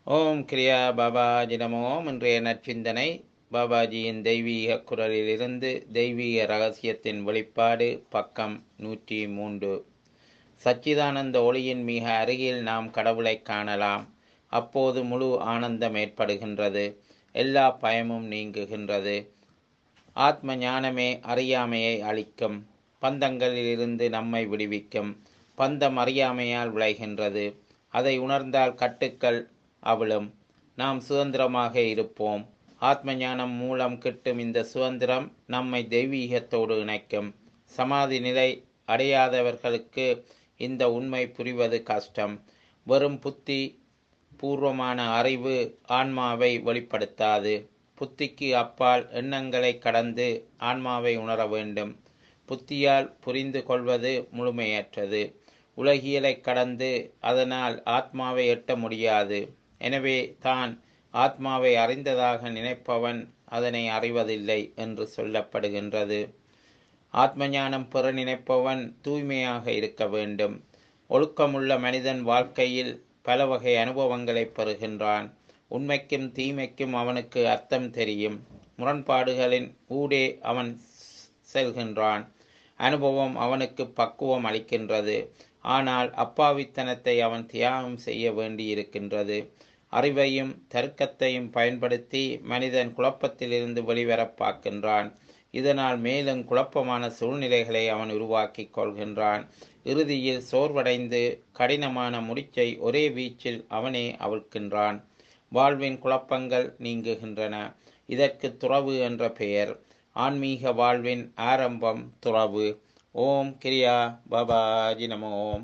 ஓம் கிரியா பாபாஜி நமோ இன்றைய நற்சிந்தனை பாபாஜியின் தெய்வீக குரலிலிருந்து தெய்வீக ரகசியத்தின் வெளிப்பாடு பக்கம் நூற்றி மூன்று சச்சிதானந்த ஒளியின் மிக அருகில் நாம் கடவுளை காணலாம் அப்போது முழு ஆனந்தம் ஏற்படுகின்றது எல்லா பயமும் நீங்குகின்றது ஆத்ம ஞானமே அறியாமையை அளிக்கும் பந்தங்களிலிருந்து நம்மை விடுவிக்கும் பந்தம் அறியாமையால் விளைகின்றது அதை உணர்ந்தால் கட்டுக்கள் அவிழும் நாம் சுதந்திரமாக இருப்போம் ஆத்ம ஞானம் மூலம் கிட்டும் இந்த சுதந்திரம் நம்மை தெய்வீகத்தோடு இணைக்கும் சமாதி நிலை அடையாதவர்களுக்கு இந்த உண்மை புரிவது கஷ்டம் வெறும் புத்தி பூர்வமான அறிவு ஆன்மாவை வெளிப்படுத்தாது புத்திக்கு அப்பால் எண்ணங்களை கடந்து ஆன்மாவை உணர வேண்டும் புத்தியால் புரிந்து கொள்வது முழுமையற்றது உலகியலை கடந்து அதனால் ஆத்மாவை எட்ட முடியாது எனவே தான் ஆத்மாவை அறிந்ததாக நினைப்பவன் அதனை அறிவதில்லை என்று சொல்லப்படுகின்றது ஆத்ம ஞானம் பெற நினைப்பவன் தூய்மையாக இருக்க வேண்டும் ஒழுக்கமுள்ள மனிதன் வாழ்க்கையில் பல வகை அனுபவங்களை பெறுகின்றான் உண்மைக்கும் தீமைக்கும் அவனுக்கு அர்த்தம் தெரியும் முரண்பாடுகளின் ஊடே அவன் செல்கின்றான் அனுபவம் அவனுக்கு பக்குவம் அளிக்கின்றது ஆனால் அப்பாவித்தனத்தை அவன் தியாகம் செய்ய வேண்டியிருக்கின்றது அறிவையும் தர்க்கத்தையும் பயன்படுத்தி மனிதன் குழப்பத்திலிருந்து வெளிவர பார்க்கின்றான் இதனால் மேலும் குழப்பமான சூழ்நிலைகளை அவன் உருவாக்கி கொள்கின்றான் இறுதியில் சோர்வடைந்து கடினமான முடிச்சை ஒரே வீச்சில் அவனே அவிழ்க்கின்றான் வாழ்வின் குழப்பங்கள் நீங்குகின்றன இதற்கு துறவு என்ற பெயர் ஆன்மீக வாழ்வின் ஆரம்பம் துறவு ஓம் கிரியா பாபாஜி நமோ